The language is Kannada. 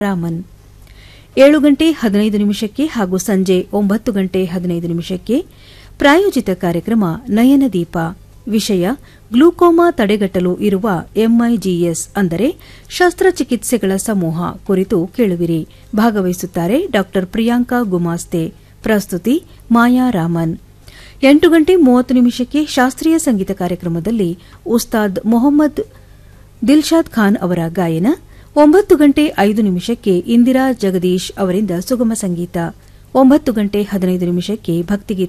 ರಾಮನ್ ಏಳು ಗಂಟೆ ಹದಿನೈದು ನಿಮಿಷಕ್ಕೆ ಹಾಗೂ ಸಂಜೆ ಒಂಬತ್ತು ಗಂಟೆ ಹದಿನೈದು ನಿಮಿಷಕ್ಕೆ ಪ್ರಾಯೋಜಿತ ಕಾರ್ಯಕ್ರಮ ನಯನದೀಪ ವಿಷಯ ಗ್ಲೂಕೋಮಾ ತಡೆಗಟ್ಟಲು ಇರುವ ಎಂಐಜಿಎಸ್ ಅಂದರೆ ಶಸ್ತ್ರಚಿಕಿತ್ಸೆಗಳ ಸಮೂಹ ಕುರಿತು ಕೇಳುವಿರಿ ಭಾಗವಹಿಸುತ್ತಾರೆ ಡಾ ಪ್ರಿಯಾಂಕಾ ಗುಮಾಸ್ತೆ ಪ್ರಸ್ತುತಿ ಮಾಯಾ ರಾಮನ್ ಎಂಟು ಗಂಟೆ ಮೂವತ್ತು ನಿಮಿಷಕ್ಕೆ ಶಾಸ್ತ್ರೀಯ ಸಂಗೀತ ಕಾರ್ಯಕ್ರಮದಲ್ಲಿ ಉಸ್ತಾದ್ ಮೊಹಮ್ಮದ್ ದಿಲ್ಶಾದ್ ಖಾನ್ ಅವರ ಗಾಯನ ಒಂಬತ್ತು ಗಂಟೆ ಐದು ನಿಮಿಷಕ್ಕೆ ಇಂದಿರಾ ಜಗದೀಶ್ ಅವರಿಂದ ಸುಗಮ ಸಂಗೀತ ಒಂಬತ್ತು ಗಂಟೆ ಹದಿನೈದು ನಿಮಿಷಕ್ಕೆ ಭಕ್ತಿಗೀತೆ